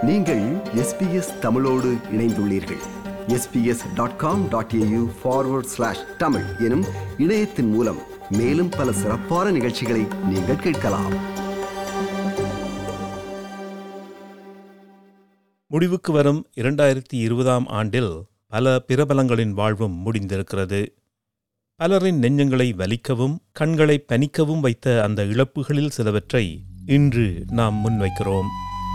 நீங்கள் எஸ்பிஎஸ் தமிழோடு இணைந்துள்ளீர்கள் SBS dot com dot AU forward slash Tamil எனும் இணையத்தின் மூலம் மேலும் பல சிறப்பான நிகழ்ச்சிகளை நீங்கள் கேட்கலாம் முடிவுக்கு வரும் இரண்டாயிரத்தி இருபதாம் ஆண்டில் பல பிரபலங்களின் வாழ்வும் முடிந்திருக்கிறது பலரின் நெஞ்சங்களை வலிக்கவும் கண்களை பனிக்கவும் வைத்த அந்த இழப்புகளில் சிலவற்றை இன்று நாம் முன்வைக்கிறோம்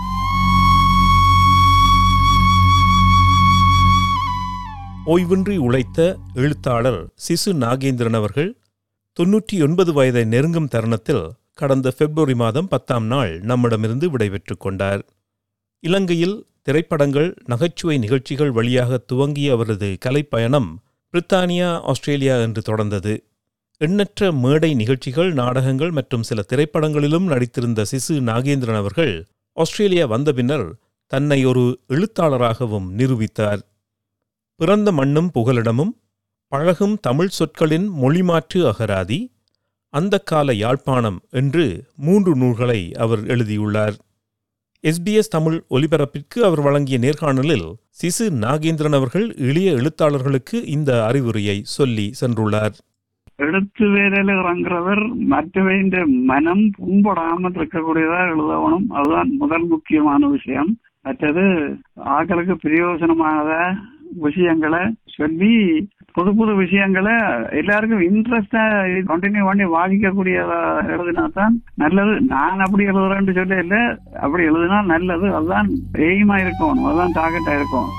ஓய்வின்றி உழைத்த எழுத்தாளர் சிசு நாகேந்திரன் அவர்கள் தொன்னூற்றி ஒன்பது வயதை நெருங்கும் தருணத்தில் கடந்த பிப்ரவரி மாதம் பத்தாம் நாள் நம்மிடமிருந்து விடைபெற்றுக் கொண்டார் இலங்கையில் திரைப்படங்கள் நகைச்சுவை நிகழ்ச்சிகள் வழியாக துவங்கிய அவரது கலைப்பயணம் பிரித்தானியா ஆஸ்திரேலியா என்று தொடர்ந்தது எண்ணற்ற மேடை நிகழ்ச்சிகள் நாடகங்கள் மற்றும் சில திரைப்படங்களிலும் நடித்திருந்த சிசு நாகேந்திரன் அவர்கள் ஆஸ்திரேலியா வந்த பின்னர் தன்னை ஒரு எழுத்தாளராகவும் நிரூபித்தார் பிறந்த மண்ணும் புகலிடமும் பழகும் தமிழ் சொற்களின் மொழிமாற்று அகராதி அந்த கால யாழ்ப்பாணம் என்று மூன்று நூல்களை அவர் எழுதியுள்ளார் எஸ்பிஎஸ் தமிழ் ஒலிபரப்பிற்கு அவர் வழங்கிய நேர்காணலில் சிசு நாகேந்திரன் அவர்கள் எளிய எழுத்தாளர்களுக்கு இந்த அறிவுரையை சொல்லி சென்றுள்ளார் எழுத்து வேலையில இறங்குறவர் மற்றவையின் மனம் புண்படாமல் இருக்கக்கூடியதா எழுதணும் அதுதான் முதல் முக்கியமான விஷயம் மற்றது ஆக்களுக்கு பிரயோஜனமானத விஷயங்களை சொல்லி புது புது விஷயங்களை எல்லாருக்கும் இன்ட்ரெஸ்டா கண்டினியூ பண்ணி வாதிக்கக்கூடியதா எழுதினா தான் நல்லது நான் அப்படி எழுதுறேன்னு சொல்ல இல்ல அப்படி எழுதினா நல்லது அதுதான் எய்மா இருக்கணும் அதுதான் டார்கெட்டா இருக்கும்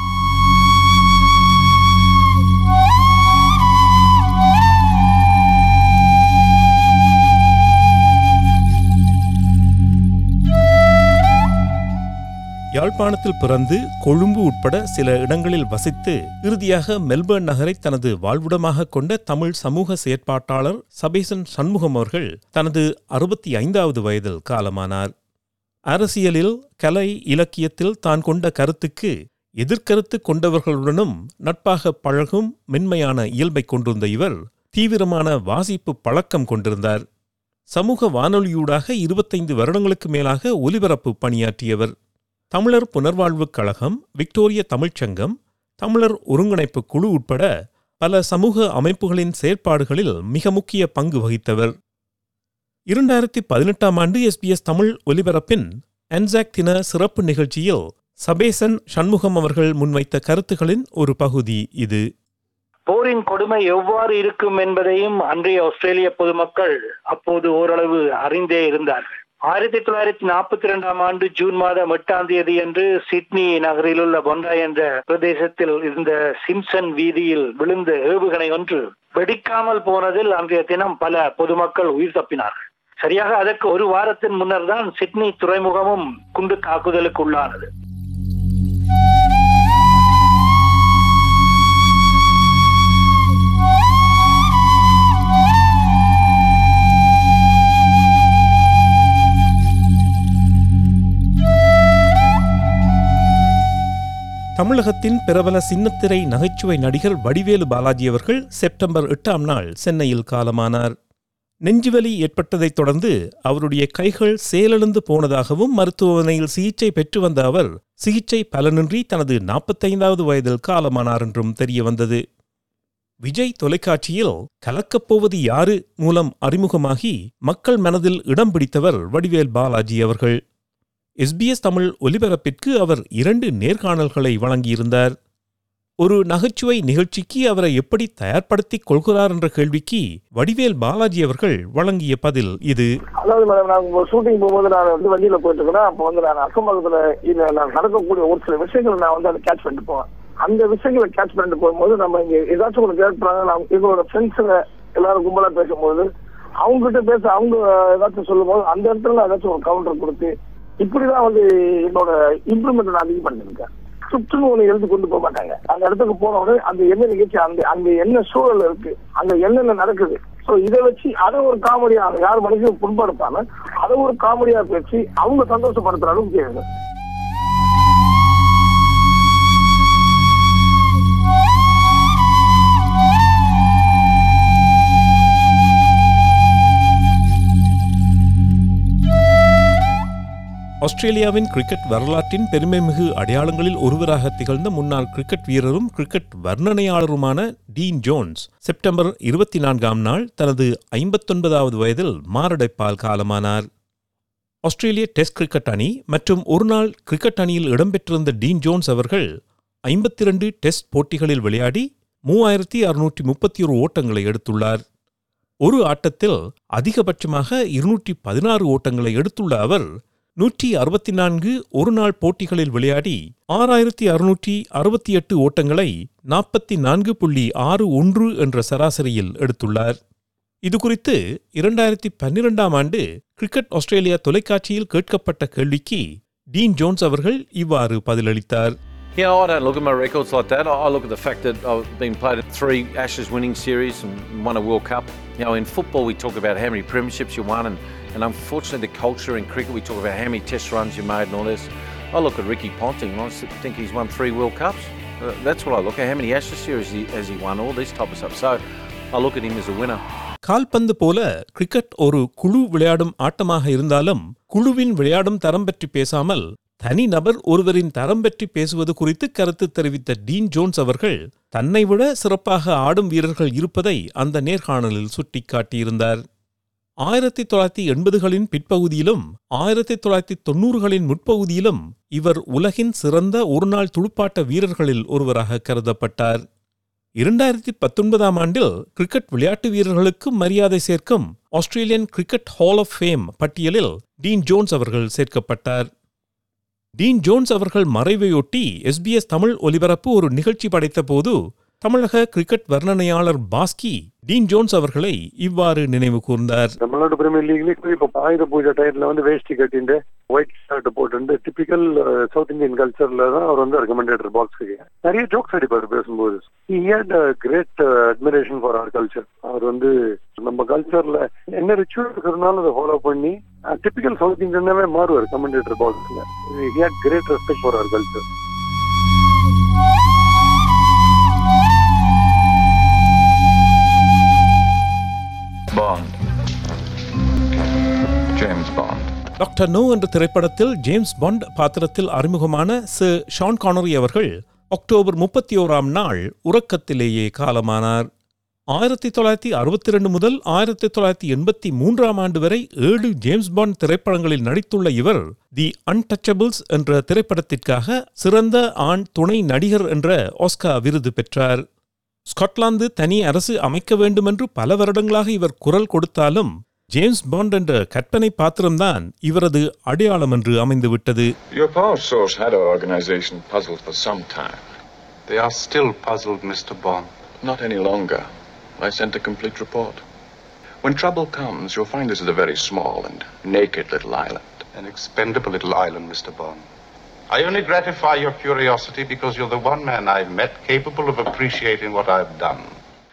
யாழ்ப்பாணத்தில் பிறந்து கொழும்பு உட்பட சில இடங்களில் வசித்து இறுதியாக மெல்பர்ன் நகரை தனது வாழ்விடமாக கொண்ட தமிழ் சமூக செயற்பாட்டாளர் சபேசன் சண்முகம் அவர்கள் தனது அறுபத்தி ஐந்தாவது வயதில் காலமானார் அரசியலில் கலை இலக்கியத்தில் தான் கொண்ட கருத்துக்கு எதிர்கருத்து கொண்டவர்களுடனும் நட்பாக பழகும் மென்மையான இயல்பை கொண்டிருந்த இவர் தீவிரமான வாசிப்பு பழக்கம் கொண்டிருந்தார் சமூக வானொலியூடாக இருபத்தைந்து வருடங்களுக்கு மேலாக ஒலிபரப்பு பணியாற்றியவர் தமிழர் புனர்வாழ்வுக் கழகம் விக்டோரிய தமிழ்ச்சங்கம் தமிழர் ஒருங்கிணைப்பு குழு உட்பட பல சமூக அமைப்புகளின் செயற்பாடுகளில் மிக முக்கிய பங்கு வகித்தவர் இரண்டாயிரத்தி பதினெட்டாம் ஆண்டு எஸ்பிஎஸ் தமிழ் ஒலிபரப்பின் அன்சாக் தின சிறப்பு நிகழ்ச்சியில் சபேசன் சண்முகம் அவர்கள் முன்வைத்த கருத்துகளின் ஒரு பகுதி இது போரின் கொடுமை எவ்வாறு இருக்கும் என்பதையும் அன்றைய ஆஸ்திரேலிய பொதுமக்கள் அப்போது ஓரளவு அறிந்தே இருந்தார்கள் ஆயிரத்தி தொள்ளாயிரத்தி நாற்பத்தி இரண்டாம் ஆண்டு ஜூன் மாதம் எட்டாம் தேதி அன்று சிட்னி நகரில் உள்ள பொண்டாய் என்ற பிரதேசத்தில் இருந்த சிம்சன் வீதியில் விழுந்த ஏவுகணை ஒன்று வெடிக்காமல் போனதில் அன்றைய தினம் பல பொதுமக்கள் உயிர் தப்பினார்கள் சரியாக அதற்கு ஒரு வாரத்தின் முன்னர் தான் சிட்னி துறைமுகமும் குண்டு தாக்குதலுக்கு உள்ளானது தமிழகத்தின் பிரபல சின்னத்திரை நகைச்சுவை நடிகர் வடிவேலு பாலாஜி அவர்கள் செப்டம்பர் எட்டாம் நாள் சென்னையில் காலமானார் நெஞ்சுவலி ஏற்பட்டதைத் தொடர்ந்து அவருடைய கைகள் செயலிழந்து போனதாகவும் மருத்துவமனையில் சிகிச்சை பெற்று வந்த அவர் சிகிச்சை பலனின்றி தனது நாற்பத்தைந்தாவது வயதில் காலமானார் என்றும் தெரிய வந்தது விஜய் தொலைக்காட்சியில் கலக்கப்போவது யாரு மூலம் அறிமுகமாகி மக்கள் மனதில் இடம் பிடித்தவர் வடிவேல் பாலாஜி அவர்கள் எஸ்பிஎஸ் தமிழ் ஒலிபரப்பிற்கு அவர் இரண்டு நேர்காணல்களை வழங்கியிருந்தார் ஒரு நகைச்சுவை நிகழ்ச்சிக்கு அவரை எப்படி தயார்படுத்திக் கொள்கிறார் என்ற கேள்விக்கு வடிவேல் பாலாஜி அவர்கள் வழங்கிய பதில் இது அதாவது மேடம் நான் ஒரு ஷூட்டிங் போகும்போது நான் வந்து வண்டியில போயிட்டு இருக்கிறேன் அப்போ வந்து நான் அக்கம்பக்கத்துல இல்ல நான் நடக்கக்கூடிய ஒரு சில விஷயங்களை நான் வந்து அதை கேட்ச் பண்ணிட்டு போவேன் அந்த விஷயங்களை கேட்ச் பண்ணிட்டு போகும்போது நம்ம இங்க ஏதாச்சும் ஒன்று கேட்பாங்க நான் எங்களோட ஃப்ரெண்ட்ஸுங்க எல்லாரும் கும்பலா பேசும்போது அவங்க கிட்ட பேச அவங்க ஏதாச்சும் சொல்லும்போது அந்த இடத்துல நான் ஏதாச்சும் ஒரு கவுண்டர் கொடுத்து இப்படிதான் வந்து என்னோட இம்ப்ரூவ்மெண்ட் நான் அதிகம் பண்ணிருக்கேன் சுற்றுன்னு ஒண்ணு எழுதி கொண்டு போக மாட்டாங்க அந்த இடத்துக்கு போன உடனே அந்த என்ன நிகழ்ச்சி அந்த அங்க என்ன சூழல் இருக்கு அங்க என்னென்ன நடக்குது சோ இதை வச்சு அதை ஒரு காமெடியா யார் மனுஷனும் புண்படுத்தாம அதை ஒரு காமெடியா பேசி அவங்க சந்தோஷப்படுத்துற அளவுக்கு செய்யுங்க ஆஸ்திரேலியாவின் கிரிக்கெட் வரலாற்றின் பெருமைமிகு அடையாளங்களில் ஒருவராக திகழ்ந்த முன்னாள் கிரிக்கெட் வீரரும் கிரிக்கெட் வர்ணனையாளருமான டீன் ஜோன்ஸ் செப்டம்பர் இருபத்தி நான்காம் நாள் தனது ஐம்பத்தொன்பதாவது வயதில் மாரடைப்பால் காலமானார் ஆஸ்திரேலிய டெஸ்ட் கிரிக்கெட் அணி மற்றும் ஒருநாள் கிரிக்கெட் அணியில் இடம்பெற்றிருந்த டீன் ஜோன்ஸ் அவர்கள் ஐம்பத்தி இரண்டு டெஸ்ட் போட்டிகளில் விளையாடி மூவாயிரத்தி அறுநூற்றி முப்பத்தி ஒரு ஓட்டங்களை எடுத்துள்ளார் ஒரு ஆட்டத்தில் அதிகபட்சமாக இருநூற்றி பதினாறு ஓட்டங்களை எடுத்துள்ள அவர் நூற்றி அறுபத்தி நான்கு ஒருநாள் போட்டிகளில் விளையாடி ஆறாயிரத்தி அறுநூற்றி அறுபத்தி எட்டு ஓட்டங்களை நாற்பத்தி நான்கு புள்ளி ஆறு ஒன்று என்ற சராசரியில் எடுத்துள்ளார் இதுகுறித்து இரண்டாயிரத்தி பன்னிரெண்டாம் ஆண்டு கிரிக்கெட் ஆஸ்திரேலியா தொலைக்காட்சியில் கேட்கப்பட்ட கேள்விக்கு டீன் ஜோன்ஸ் அவர்கள் இவ்வாறு பதிலளித்தார் Yeah, I don't look at my records like that. I I look at the fact that I've been played in three Ashes winning series and won a World Cup. You know, in football we talk about how many premierships you won, and, and unfortunately the culture in cricket we talk about how many test runs you made and all this. I look at Ricky Ponting. I s- think he's won three World Cups. Uh, That's what I look at. How many Ashes series he, has he won? All this type of stuff. So I look at him as a winner. கால்பந்து போல cricket ஒரு குழு விளையாடும் ஆட்டமாக இருந்தாலும் குழுவின் விளையாடும் தரம் பற்றி பேசாமல் தனி நபர் ஒருவரின் தரம் பற்றி பேசுவது குறித்து கருத்து தெரிவித்த டீன் ஜோன்ஸ் அவர்கள் தன்னை விட சிறப்பாக ஆடும் வீரர்கள் இருப்பதை அந்த நேர்காணலில் சுட்டிக்காட்டியிருந்தார் ஆயிரத்தி தொள்ளாயிரத்தி எண்பதுகளின் பிற்பகுதியிலும் ஆயிரத்தி தொள்ளாயிரத்தி தொன்னூறுகளின் முற்பகுதியிலும் இவர் உலகின் சிறந்த ஒருநாள் துடுப்பாட்ட வீரர்களில் ஒருவராக கருதப்பட்டார் இரண்டாயிரத்தி பத்தொன்பதாம் ஆண்டில் கிரிக்கெட் விளையாட்டு வீரர்களுக்கு மரியாதை சேர்க்கும் Australian cricket hall of fame பட்டியலில் டீன் ஜோன்ஸ் அவர்கள் சேர்க்கப்பட்டார் டீன் ஜோன்ஸ் அவர்கள் மறைவையொட்டி எஸ்பிஎஸ் தமிழ் ஒலிபரப்பு ஒரு நிகழ்ச்சி படைத்தபோது தமிழக கிரிக்கெட் வர்ணனையாளர் பாஸ்கி டீன் ஜோன்ஸ் அவர்களை இவ்வாறு நினைவு கூர்ந்தார் தமிழ்நாடு பிரீமியர் லீக்லயும் இப்ப ஆயுத பூஜை டயத்துல வந்து வேஷ்டி கட்டிட்டு ஒயிட் ஷர்ட் போட்டு டிபிக்கல் சவுத் இந்தியன் கல்ச்சர்ல தான் அவர் வந்து ரெக்கமெண்டேட்டர் பாக்ஸுக்கு நிறைய ஜோக்ஸ் அடிப்பார் பேசும்போது he had great admiration for அவர் கல்ச்சர் அவர் வந்து நம்ம கல்ச்சர்ல என்ன ரிச்சுவல் இருக்கிறதுனால அதை ஃபாலோ பண்ணி டிபிக்கல் சவுத் இந்தியனாவே மாறுவார் கமெண்டேட்டர் பாக்ஸ்ல he had great respect for அவர் culture Bond. James Bond. Doctor No என்ற திரைப்படத்தில் ஜேம்ஸ் பாண்ட் பாத்திரத்தில் அறிமுகமான சர் ஷான் கானரி அவர்கள் அக்டோபர் முப்பத்தி ஓராம் நாள் உறக்கத்திலேயே காலமானார் ஆயிரத்தி தொள்ளாயிரத்தி அறுபத்தி ரெண்டு முதல் ஆயிரத்தி தொள்ளாயிரத்தி எண்பத்தி மூன்றாம் ஆண்டு வரை ஏழு ஜேம்ஸ் பாண்ட் திரைப்படங்களில் நடித்துள்ள இவர் தி அன்டச்சபிள்ஸ் என்ற திரைப்படத்திற்காக சிறந்த ஆண் துணை நடிகர் என்ற ஆஸ்கா விருது பெற்றார் ஸ்காட்லாந்து தனி அரசு அமைக்க வேண்டுமென்று பல வருடங்களாக இவர் குரல் கொடுத்தாலும் ஜேம்ஸ் பாண்ட் என்ற கற்பனை பாத்திரம்தான் இவரது அடையாளம் என்று அமைந்துவிட்டது Your power source had our organization puzzled for some time. They are still puzzled, Mr. Bond. Not any longer. I sent a complete report. When trouble comes, you'll find this is a very small and naked little island. An expendable little island, Mr. Bond. I only gratify your curiosity because you're the one man I've met capable of appreciating what I've done.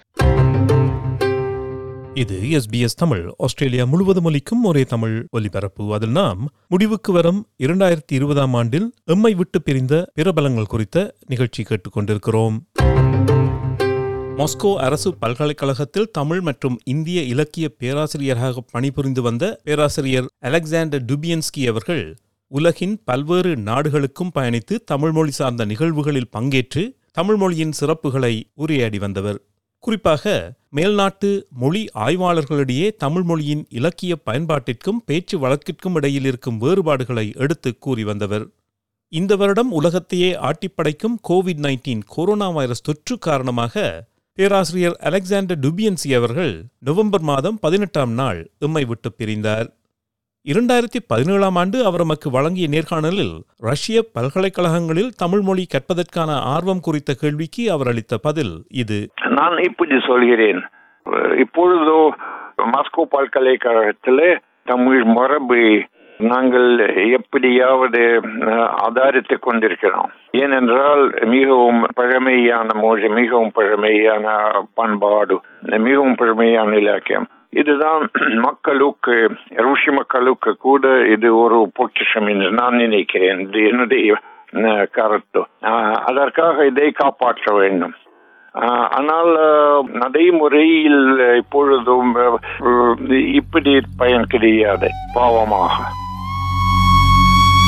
இது SBS தமிழ் Australia முழுவதும் ஒலிக்கும் ஒரே தமிழ் ஒலிபரப்பு அதில் நாம் முடிவுக்கு வரும் இரண்டாயிரத்தி இருபதாம் ஆண்டில் எம்மை விட்டு பிரிந்த பிரபலங்கள் குறித்த நிகழ்ச்சி கேட்டுக்கொண்டிருக்கிறோம் மாஸ்கோ அரசு பல்கலைக்கழகத்தில் தமிழ் மற்றும் இந்திய இலக்கிய பேராசிரியராக பணிபுரிந்து வந்த பேராசிரியர் அலெக்சாண்டர் டுபியன்ஸ்கி அவர்கள் உலகின் பல்வேறு நாடுகளுக்கும் பயணித்து தமிழ் மொழி சார்ந்த நிகழ்வுகளில் பங்கேற்று தமிழ் மொழியின் சிறப்புகளை உரையாடி வந்தவர் குறிப்பாக மேல்நாட்டு மொழி ஆய்வாளர்களிடையே தமிழ் மொழியின் இலக்கிய பயன்பாட்டிற்கும் பேச்சு வழக்கிற்கும் இடையில் இருக்கும் வேறுபாடுகளை எடுத்து கூறி வந்தவர் இந்த வருடம் உலகத்தையே ஆட்டிப்படைக்கும் கோவிட் நைன்டீன் கொரோனா வைரஸ் தொற்று காரணமாக பேராசிரியர் அலெக்சாண்டர் டுபியன்சி அவர்கள் நவம்பர் மாதம் பதினெட்டாம் நாள் எம்மை விட்டு பிரிந்தார் இரண்டாயிரத்தி பதினேழாம் ஆண்டு அவர் நமக்கு வழங்கிய நேர்காணலில் ரஷ்ய பல்கலைக்கழகங்களில் தமிழ் மொழி கற்பதற்கான ஆர்வம் குறித்த கேள்விக்கு அவர் அளித்த பதில் இது நான் இப்படி சொல்கிறேன் இப்பொழுதோ மாஸ்கோ பல்கலைக்கழகத்திலே தமிழ் மரபை நாங்கள் எப்படியாவது ஆதாரித்துக் கொண்டிருக்கிறோம் ஏனென்றால் மிகவும் பழமையான மொழி மிகவும் பழமையான பண்பாடு மிகவும் பழமையான இலக்கியம் இதுதான் மக்களுக்கு ருஷி மக்களுக்கு கூட இது ஒரு பொக்கிஷம் என்று நான் நினைக்கிறேன் இது என்னுடைய கருத்து அதற்காக இதை காப்பாற்ற வேண்டும் ஆனால் நடைமுறையில் இப்பொழுதும் இப்படி பயன் கிடையாது பாவமாக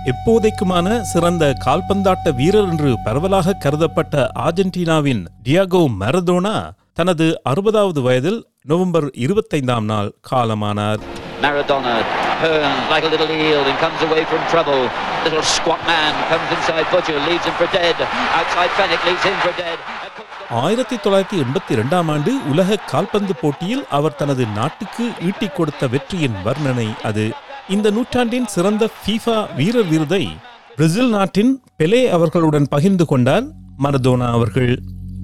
எப்போதைக்குமான சிறந்த கால்பந்தாட்ட வீரர் என்று பரவலாக கருதப்பட்ட ஆர்ஜென்டினாவின் டியாகோ மரதோனா தனது அறுபதாவது வயதில் நவம்பர் இருபத்தைந்தாம் நாள் காலமானார் Maradona turns like a little eel and comes away from trouble. Little squat man comes inside Butcher, leaves him for dead. Outside Fennec leaves him for dead. ஆயிரத்தி தொள்ளாயிரத்தி எண்பத்தி இரண்டாம் ஆண்டு உலக கால்பந்து போட்டியில் அவர் தனது நாட்டுக்கு ஈட்டிக் கொடுத்த வெற்றியின் வர்ணனை அது இந்த நூற்றாண்டின் சிறந்த ஃபீஃபா வீரர் விருதை பிரேசில் நாட்டின் பெலே அவர்களுடன் பகிர்ந்து கொண்டார் மரதோனா அவர்கள்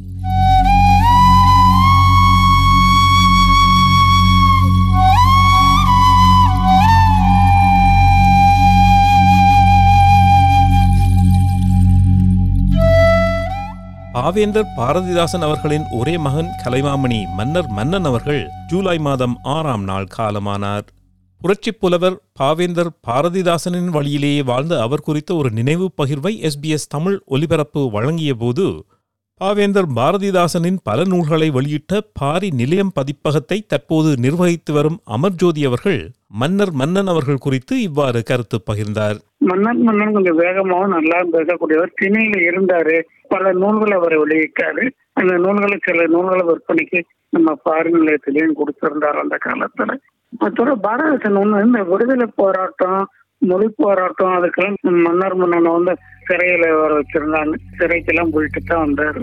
பாவேந்தர் பாரதிதாசன் அவர்களின் ஒரே மகன் கலைமாமணி மன்னர் மன்னன் அவர்கள் ஜூலை மாதம் ஆறாம் நாள் காலமானார் புரட்சிப் புலவர் பாவேந்தர் பாரதிதாசனின் வழியிலேயே வாழ்ந்த அவர் குறித்த ஒரு நினைவு பகிர்வை எஸ்பிஎஸ் தமிழ் ஒலிபரப்பு வழங்கிய போது பாவேந்தர் பாரதிதாசனின் பல நூல்களை வெளியிட்ட பாரி நிலையம் பதிப்பகத்தை தற்போது நிர்வகித்து வரும் அமர்ஜோதி அவர்கள் மன்னர் மன்னன் அவர்கள் குறித்து இவ்வாறு கருத்து பகிர்ந்தார் மன்னன் மன்னன் கொஞ்சம் வேகமாகவும் நல்லா பேசக்கூடியவர் திணையில இருந்தாரு பல நூல்களை அவர் வெளியிட்டாரு அந்த நூல்களை சில நூல்களை விற்பனைக்கு நம்ம பாரி நிலையத்திலையும் கொடுத்திருந்தார் அந்த காலத்துல மற்றொரு பாரதசன் ஒண்ணு இந்த விடுதலை போராட்டம் மொழி போராட்டம் அதுக்கெல்லாம் மன்னர் மன்னனை வந்து சிறையில வர வச்சிருந்தாங்க சிறைக்கெல்லாம் போயிட்டு தான் வந்தாரு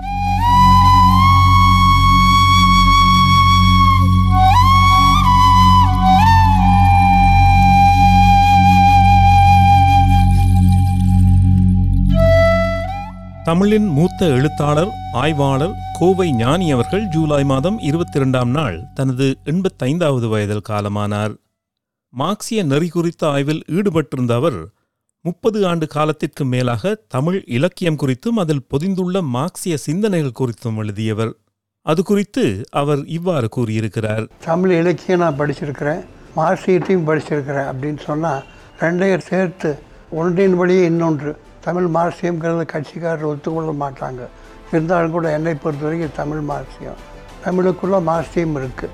தமிழின் மூத்த எழுத்தாளர் ஆய்வாளர் கோவை ஞானி அவர்கள் ஜூலை மாதம் இருபத்தி இரண்டாம் நாள் தனது எண்பத்தைந்தாவது வயதில் காலமானார் மார்க்சிய நெறி குறித்த ஆய்வில் ஈடுபட்டிருந்த அவர் முப்பது ஆண்டு காலத்திற்கு மேலாக தமிழ் இலக்கியம் குறித்தும் அதில் பொதிந்துள்ள மார்க்சிய சிந்தனைகள் குறித்தும் எழுதியவர் அது குறித்து அவர் இவ்வாறு கூறியிருக்கிறார் தமிழ் இலக்கியம் நான் படிச்சிருக்கிறேன் மார்க்சியத்தையும் படிச்சிருக்கிறேன் அப்படின்னு சொன்னால் ரெண்டையும் சேர்த்து ஒன்றின் வழியே இன்னொன்று தமிழ் மார்க்சியம்ங்கிறத கட்சிக்காரர் ஒத்துக்கொள்ள மாட்டாங்க இருந்தாலும் கூட என்னை பொறுத்த வரைக்கும் தமிழ் மார்க்சியம் தமிழுக்குள்ள மார்க்சியம் இருக்குது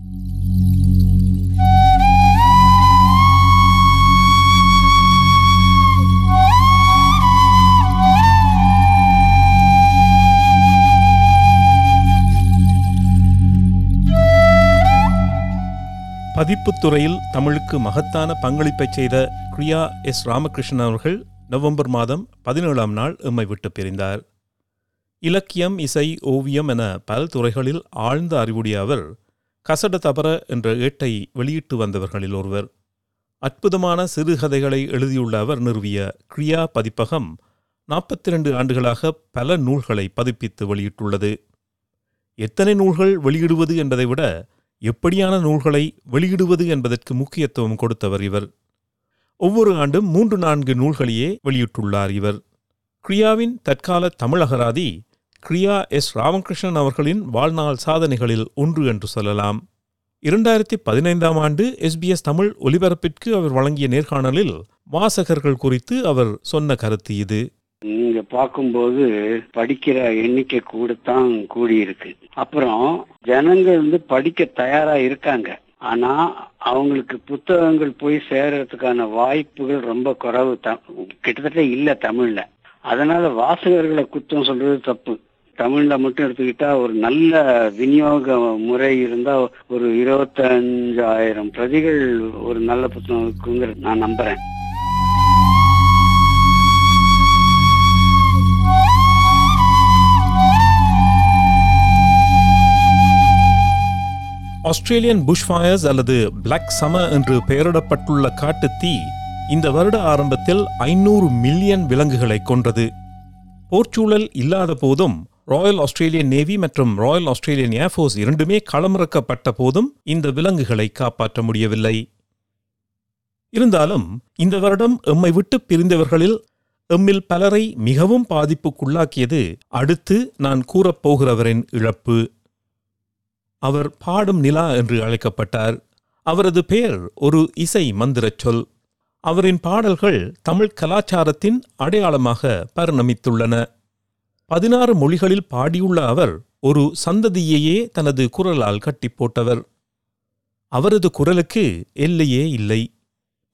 பதிப்புத் துறையில் தமிழுக்கு மகத்தான பங்களிப்பை செய்த கிரியா எஸ் ராமகிருஷ்ணன் அவர்கள் நவம்பர் மாதம் பதினேழாம் நாள் எம்மை விட்டு பிரிந்தார் இலக்கியம் இசை ஓவியம் என பல துறைகளில் ஆழ்ந்த அறிவுடைய அவர் கசட தபர என்ற ஏட்டை வெளியிட்டு வந்தவர்களில் ஒருவர் அற்புதமான சிறுகதைகளை எழுதியுள்ள அவர் நிறுவிய கிரியா பதிப்பகம் நாற்பத்தி ரெண்டு ஆண்டுகளாக பல நூல்களை பதிப்பித்து வெளியிட்டுள்ளது எத்தனை நூல்கள் வெளியிடுவது என்பதை விட எப்படியான நூல்களை வெளியிடுவது என்பதற்கு முக்கியத்துவம் கொடுத்தவர் இவர் ஒவ்வொரு ஆண்டும் மூன்று நான்கு நூல்களையே வெளியிட்டுள்ளார் இவர் கிரியாவின் தற்கால தமிழகராதி கிரியா எஸ் ராமகிருஷ்ணன் அவர்களின் வாழ்நாள் சாதனைகளில் ஒன்று என்று சொல்லலாம் இரண்டாயிரத்தி பதினைந்தாம் ஆண்டு எஸ்பிஎஸ் தமிழ் ஒலிபரப்பிற்கு அவர் வழங்கிய நேர்காணலில் வாசகர்கள் குறித்து அவர் சொன்ன கருத்து இது நீங்க பார்க்கும்போது படிக்கிற எண்ணிக்கை கூடத்தான் கூடியிருக்கு அப்புறம் ஜனங்க வந்து படிக்க தயாரா இருக்காங்க ஆனா அவங்களுக்கு புத்தகங்கள் போய் சேர்றதுக்கான வாய்ப்புகள் ரொம்ப குறைவு த- கிட்டத்தட்ட இல்ல தமிழ்ல அதனால வாசகர்களை குத்தம் சொல்றது தப்பு தமிழ்ல மட்டும் எடுத்துக்கிட்டா ஒரு நல்ல விநியோக முறை இருந்தா ஒரு இருபத்தஞ்சாயிரம் பிரதிகள் ஒரு நல்ல புத்தகம் இருக்குங்கிற நான் நம்புறேன் ஆஸ்திரேலியன் புஷ்ஃபயர்ஸ் அல்லது பிளாக் சமர் என்று பெயரிடப்பட்டுள்ள காட்டுத் தீ இந்த வருட ஆரம்பத்தில் ஐநூறு மில்லியன் விலங்குகளை கொன்றது போர்ச்சூழல் இல்லாத போதும் ராயல் ஆஸ்திரேலியன் நேவி மற்றும் ராயல் ஆஸ்திரேலியன் ஏர்ஃபோர்ஸ் இரண்டுமே களமிறக்கப்பட்ட போதும் இந்த விலங்குகளை காப்பாற்ற முடியவில்லை இருந்தாலும் இந்த வருடம் எம்மை விட்டு பிரிந்தவர்களில் எம்மில் பலரை மிகவும் பாதிப்புக்குள்ளாக்கியது அடுத்து நான் கூறப்போகிறவரின் இழப்பு அவர் பாடும் நிலா என்று அழைக்கப்பட்டார் அவரது பெயர் ஒரு இசை மந்திரச் சொல் அவரின் பாடல்கள் தமிழ் கலாச்சாரத்தின் அடையாளமாக பரிணமித்துள்ளன பதினாறு மொழிகளில் பாடியுள்ள அவர் ஒரு சந்ததியையே தனது குரலால் கட்டிப் போட்டவர் அவரது குரலுக்கு எல்லையே இல்லை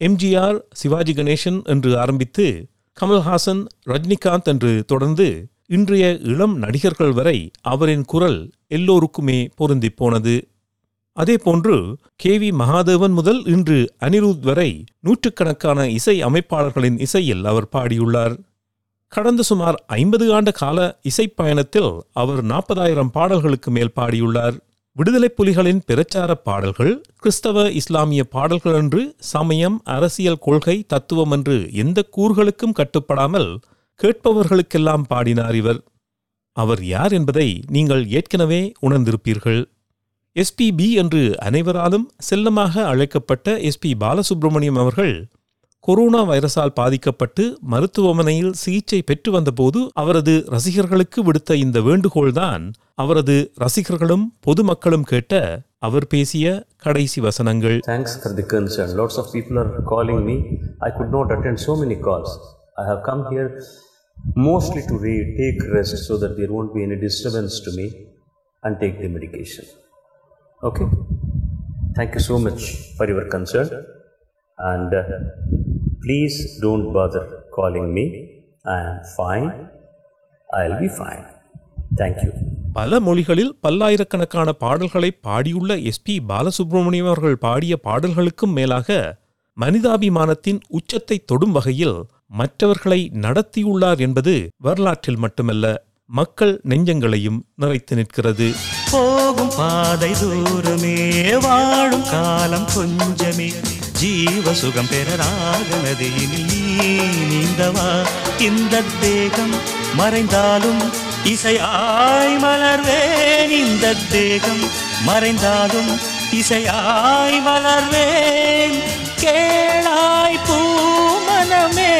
எம்ஜிஆர் சிவாஜி கணேசன் என்று ஆரம்பித்து கமல்ஹாசன் ரஜினிகாந்த் என்று தொடர்ந்து இன்றைய இளம் நடிகர்கள் வரை அவரின் குரல் எல்லோருக்குமே பொருந்திப் போனது அதேபோன்று கே வி மகாதேவன் முதல் இன்று அனிருத் வரை நூற்றுக்கணக்கான இசை அமைப்பாளர்களின் இசையில் அவர் பாடியுள்ளார் கடந்த சுமார் ஐம்பது ஆண்டு கால இசைப் பயணத்தில் அவர் நாற்பதாயிரம் பாடல்களுக்கு மேல் பாடியுள்ளார் விடுதலைப் புலிகளின் பிரச்சார பாடல்கள் கிறிஸ்தவ இஸ்லாமிய பாடல்கள் என்று சமயம் அரசியல் கொள்கை தத்துவம் என்று எந்த கூறுகளுக்கும் கட்டுப்படாமல் கேட்பவர்களுக்கெல்லாம் பாடினார் இவர் அவர் யார் என்பதை நீங்கள் ஏற்கனவே உணர்ந்திருப்பீர்கள் எஸ்பிபி என்று அனைவராலும் செல்லமாக அழைக்கப்பட்ட எஸ்பி பாலசுப்ரமணியம் அவர்கள் கொரோனா வைரஸால் பாதிக்கப்பட்டு மருத்துவமனையில் சிகிச்சை பெற்று வந்தபோது அவரது ரசிகர்களுக்கு விடுத்த இந்த வேண்டுகோள்தான் அவரது ரசிகர்களும் பொதுமக்களும் கேட்ட அவர் பேசிய கடைசி வசனங்கள் Thanks for the concern. Lots of people are calling me. I could not attend so many calls. I have come here mostly to re- take rest so that there won't be any disturbance to me and take the medication. Okay? Thank you so much for your concern. And uh, please don't bother calling me. I am fine. I'll be fine. Thank you. பல மொழிகளில் பல்லாயிரக்கணக்கான பாடல்களை பாடியுள்ள SP Balasubramaniam அவர்கள் பாடிய பாடல்களுக்கும் மேலாக மனிதாபிமானத்தின் உச்சத்தை தொடும் வகையில் மற்றவர்களை நடத்தியுள்ளார் என்பது வரலாற்றில் மட்டுமல்ல மக்கள் நெஞ்சங்களையும் நிறைத்து நிற்கிறது போகும் பாதை தூரமே வாழும் காலம் கொஞ்சமே ஜீவ சுகம் பெற ராக நதியினில் நீ நீந்தவா இந்த தேகம் மறைந்தாலும் இசையாய் மலர்வேன் இந்த தேகம் மறைந்தாலும் இசையாய் மலர்வேன் கேளாய் பூமனமே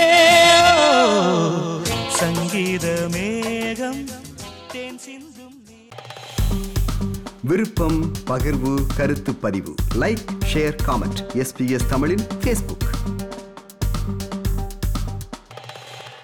சங்கீத மேகம் தேன் சிந்தும் விருப்பம் பகிர்வு கருத்து பதிவு லைக் ஷேர் காமெண்ட் எஸ்பிஎஸ் தமிழின் ஃபேஸ்புக்